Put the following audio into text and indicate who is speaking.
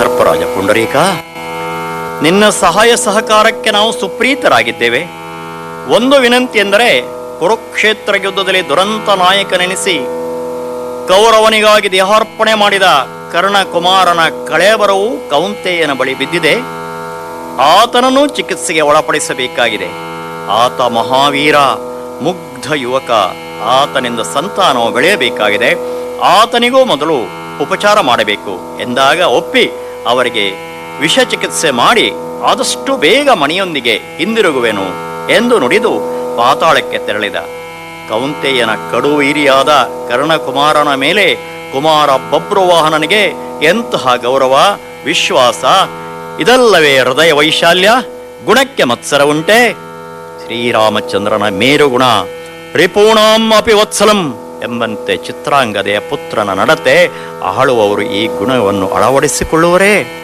Speaker 1: ಸರ್ಪರಾಜ ಪುಂಡರೀಕ ನಿನ್ನ ಸಹಾಯ ಸಹಕಾರಕ್ಕೆ ನಾವು ಸುಪ್ರೀತರಾಗಿದ್ದೇವೆ ಒಂದು ವಿನಂತಿ ಎಂದರೆ ಕುರುಕ್ಷೇತ್ರ ಯುದ್ಧದಲ್ಲಿ ದುರಂತ ನಾಯಕನೆನಿಸಿ ಕೌರವನಿಗಾಗಿ ದೇಹಾರ್ಪಣೆ ಮಾಡಿದ ಕರ್ಣಕುಮಾರನ ಕಳೇಬರವು ಕೌಂತೆಯನ ಬಳಿ ಬಿದ್ದಿದೆ ಆತನನ್ನು ಚಿಕಿತ್ಸೆಗೆ ಒಳಪಡಿಸಬೇಕಾಗಿದೆ ಆತ ಮಹಾವೀರ ಮುಗ್ಧ ಯುವಕ ಆತನಿಂದ ಸಂತಾನವು ಬೆಳೆಯಬೇಕಾಗಿದೆ ಆತನಿಗೂ ಮೊದಲು ಉಪಚಾರ ಮಾಡಬೇಕು ಎಂದಾಗ ಒಪ್ಪಿ ಅವರಿಗೆ ವಿಷ ಚಿಕಿತ್ಸೆ ಮಾಡಿ ಆದಷ್ಟು ಬೇಗ ಮನೆಯೊಂದಿಗೆ ಹಿಂದಿರುಗುವೆನು ಎಂದು ನುಡಿದು ಪಾತಾಳಕ್ಕೆ ತೆರಳಿದ ಕೌಂತೆಯನ ಕಡುವೀರಿಯಾದ ಕರ್ಣಕುಮಾರನ ಮೇಲೆ ಕುಮಾರ ಬಬ್ರುವಾಹನನಿಗೆ ಎಂತಹ ಗೌರವ ವಿಶ್ವಾಸ ಇದಲ್ಲವೇ ಹೃದಯ ವೈಶಾಲ್ಯ ಗುಣಕ್ಕೆ ಮತ್ಸರ ಉಂಟೆ ಶ್ರೀರಾಮಚಂದ್ರನ ಮೇರುಗುಣ ರಿಪೂಣಾಂ ಅಪಿ ವತ್ಸಲಂ ಎಂಬಂತೆ ಚಿತ್ರಾಂಗದೆಯ ಪುತ್ರನ ನಡತೆ ಆಳುವವರು ಈ ಗುಣವನ್ನು ಅಳವಡಿಸಿಕೊಳ್ಳುವರೇ